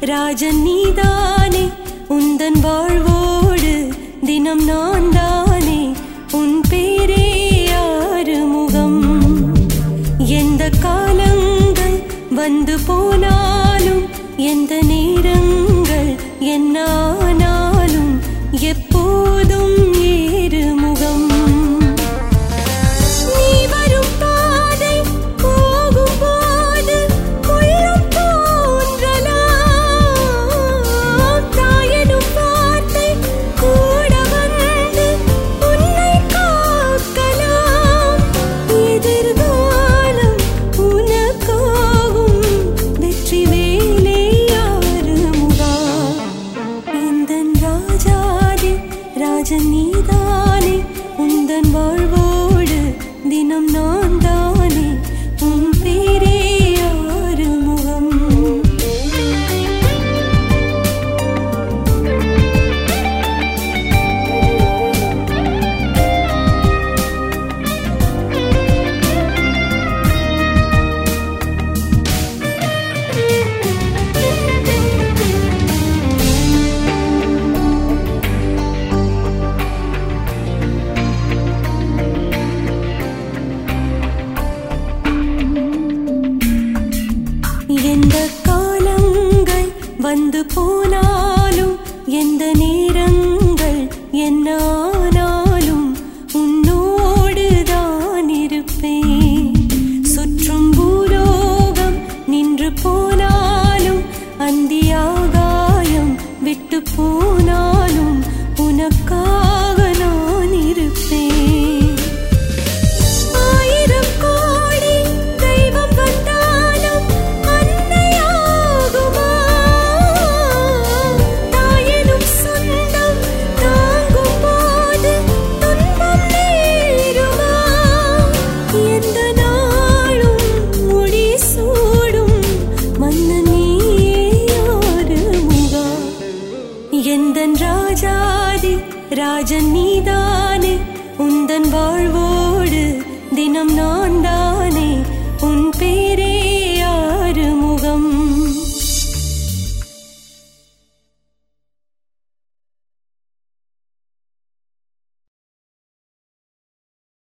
ராஜன் நீதானே உந்தன் வாழ்வோடு தினம் நான் தானே உன் பேரே ஆறுமுகம் எந்த காலங்கள் வந்து போனாலும் எந்த நேரங்கள் என்னானாலும் எப்போதும் ஏறுமுகம் நீ வரும் பாதை போகும்போது உள்ளம் தோன்றலாம் தாயனும் வார்த்தை கூட வந்து உன்னை காக்கலாம் எதிர்காலம் உனக்காகும் வெற்றி வேலை யாருமுகா இந்தன் ராஜாதி ராஜன் நீதானே உந்தன் வாழ்வோடு தினம் நான் தானே உன் பேரே ஆறுமுகம் எந்த காலங்கள் வந்து போனாலும் எந்த நேரங்கள் என்னானாலும் உன்னோடு தான் இருப்பேன் சுற்றும் பூலோகம் நின்று போனாலும் அந்தியாகாயம் விட்டு போனாலும் உனக்காக நான் இருப்பேன் ஆயிரம் கோடி தெய்வம் வந்தாலும் அன்னையாகுமா தாயனும் சொந்தம் தாங்கும் போது துன்பம் நேருமா எந்த நாளும் முடி சூடும் மன்னன் நீயாறு முகா எந்தன் ராஜாதி ராஜன் நீதானே உந்தன் வாழ்வோடு தினம் நான் தானே உன் பேரே